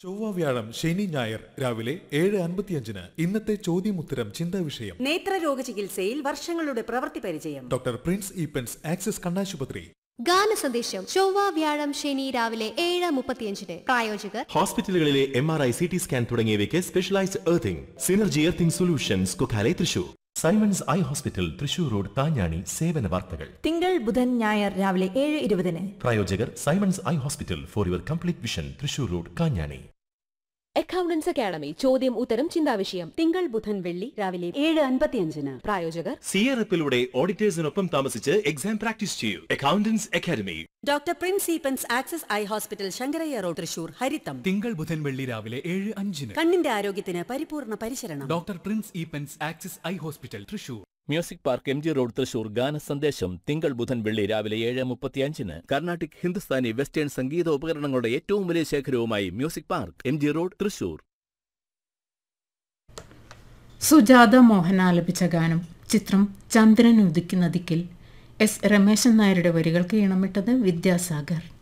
ചൊവ്വ വ്യാഴം ശനി ഞായർ രാവിലെ ഏഴ് അൻപത്തിയഞ്ചിന് ഇന്നത്തെ ചോദ്യമുത്തരം ചിന്താ വിഷയം നേത്രരോഗ ചികിത്സയിൽ വർഷങ്ങളുടെ പ്രവൃത്തി പരിചയം ഡോക്ടർ പ്രിൻസ് ഈപ്പൻസ് ആക്സിസ് കണ്ണാശുപത്രി ഗാന സന്ദേശം ചൊവ്വ വ്യാഴം ശനി രാവിലെ ഏഴ് മുപ്പത്തിയഞ്ചിന് പ്രായോജകർ ഹോസ്പിറ്റലുകളിലെ M R I C T scan തുടങ്ങിയവയ്ക്ക് specialised earthing synergy earthing solutions Kokkale Thrissur Simon's eye hospital Thrissur road Thanjani സേവന വാർത്തകൾ തിങ്കൾ ബുധൻ ഞായർ രാവിലെ ഏഴ് ഇരുപതിന് പ്രായോജകർ Simon's eye hospital for your complete vision Thrissur road Kanjani accountants academy ചോദ്യം ഉത്തരം ചിന്താവിഷയം തിങ്കൾ ബുധൻ വെള്ളി രാവിലെ ഏഴ് അൻപത്തിയഞ്ചിന് പ്രായോജകർ സിയറപ്പിലൂടെ ഓഡിറ്റേഴ്സിനൊപ്പം താമസിച്ച് എക്സാം പ്രാക്ടീസ് ചെയ്യൂ accountants academy doctor Prince Eappen's access eye hospital Sankaraiyya road Thrissur ഹരിത്തം തിങ്കൾ ബുധൻ വെള്ളി രാവിലെ ഏഴ് അഞ്ചിന് കണ്ണിന്റെ ആരോഗ്യത്തിന് പരിപൂർണ പരിശരണം doctor Prince Eappen's axis eye hospital Thrissur music park M G road Thrissur ഗാന സന്ദേശം തിങ്കൾ ബുധൻ വെള്ളി രാവിലെ ഏഴ് മുപ്പത്തിയഞ്ചിന് കർണാട്ടിക് ഹിന്ദുസ്ഥാനി വെസ്റ്റേൺ സംഗീത ഉപകരണങ്ങളുടെ ഏറ്റവും വലിയ ശേഖരവുമായി music park M G road Thrissur Sujatha Mohan ആലപിച്ച ഗാനം ചിത്രം ചന്ദ്രൻ ഉദിക്കുന്ന ദിക്കിൽ എസ് രമേശൻ നായരുടെ വരികൾക്ക് ഇണമിട്ടത് വിദ്യാസാഗർ